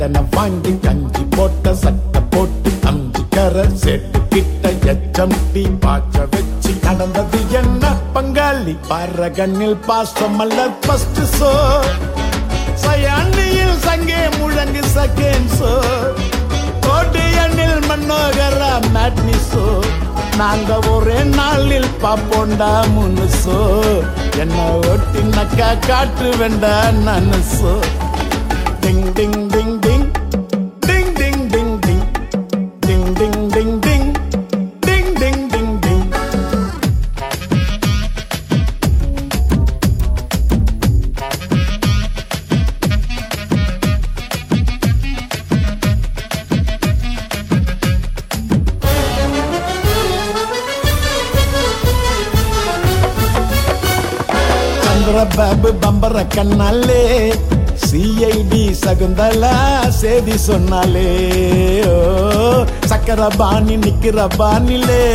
கடனை வாங்கி கஞ்சி போட்ட சட்டை போட்டு அஞ்சு கரை செட்டு கிட்ட எச்சம் டீ பாய்ச்ச வச்சு நடந்தது என்ன பங்காளி பார கண்ணில் பாசம் அல்ல ஃபர்ஸ்ட் சோ சயாண்டியில் சங்கே முழங்கு செகண்ட் சோ கோட்டையண்ணில் மன்னோகர மேட்னிசோ நாங்க ஒரே நாளில் பாப்போண்டா முனுசோ என்ன ஒட்டினக்கா காட்டு வேண்டா நனுசோ டிங் ding ding ding ding ding ding ding ding ding ding ding ding ding ding டிங் சந்திர பாபு பம்பர கண்ணாலே சிஐடி சகுந்தலா சேதி சொன்னாலே ஓ, சக்கர பாணி நிக்கிற பாணிலே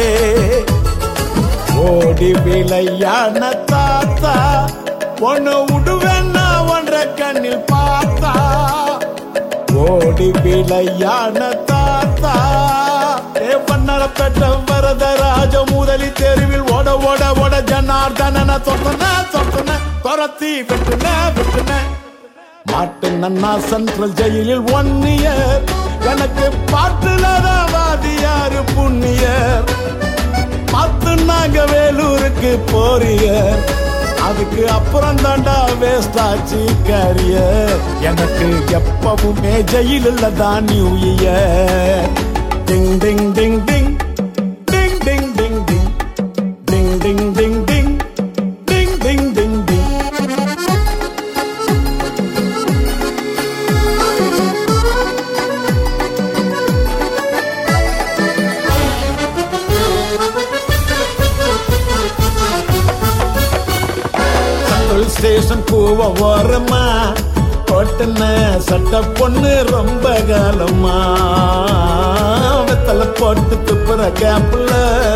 ஓடி விளையான தாத்தா ஒன்னு விடுவேன்னா ஒன்ற கண்ணில் பார்த்தா ஓடி விளையான தாத்தா ஏ பண்ணற பெற்ற வரதராஜ முதலி தெருவில் ஓட ஓட ஓட ஜனார்தன தொட்டன தொட்டன துரத்தி வெட்டுன வெட்டுன மாட்டு நன்னா சென்ட்ரல் ஜெயிலில் ஒன் இயர் எனக்கு பாட்டுலதான் வாதியாரு புண்ணியர் பத்து நாங்க வேலூருக்கு போறிய அதுக்கு அப்புறம் தாண்டா வேஸ்ட் ஆச்சு கரியர் எனக்கு எப்பவுமே ஜெயிலில் தான் new year ding ding ding ding ding ding ding ding ding ding ding ding ding ding ding ding central station பூவ ஓரமா கொட்டின சட்ட பொண்ணு ரொம்ப காலமா வெத்தல போட்டு துப்புற கேப்ல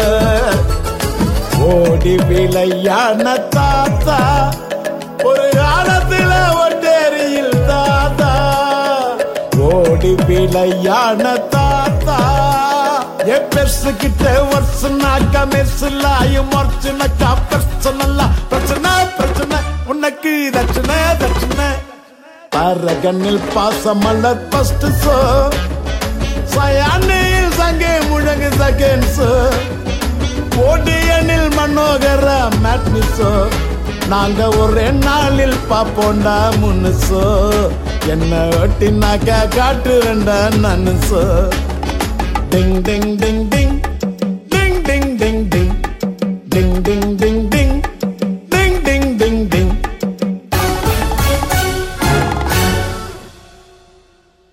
ஓடி விளையான தாத்தா ஒரு காலத்துல ஒட்டேரியில் தாத்தா ஓடி விளையான தாத்தா ஏ பெருசு கிட்ட வருஷனாக்கா மெர்சுலாயும் மொர்ச்சுனாக்கா பர்சனல்லா பிரச்சனை பிரச்சனை உனக்கு தட்சணை தட்சணை பரகனில் பாசமலர் ஃபர்ஸ்ட் சோ சயானையில் சங்கே முழங்கு செகண்ட்ஸ் ஓடியனில் மனோகர மேட்னிசோ நாங்க ஒரே நாளில் பாப்போண்டா முன்னுசோ என்ன ஒட்டினாக்கா காட்டு வேண்டா நன்னுசோ டிங் டிங் டிங்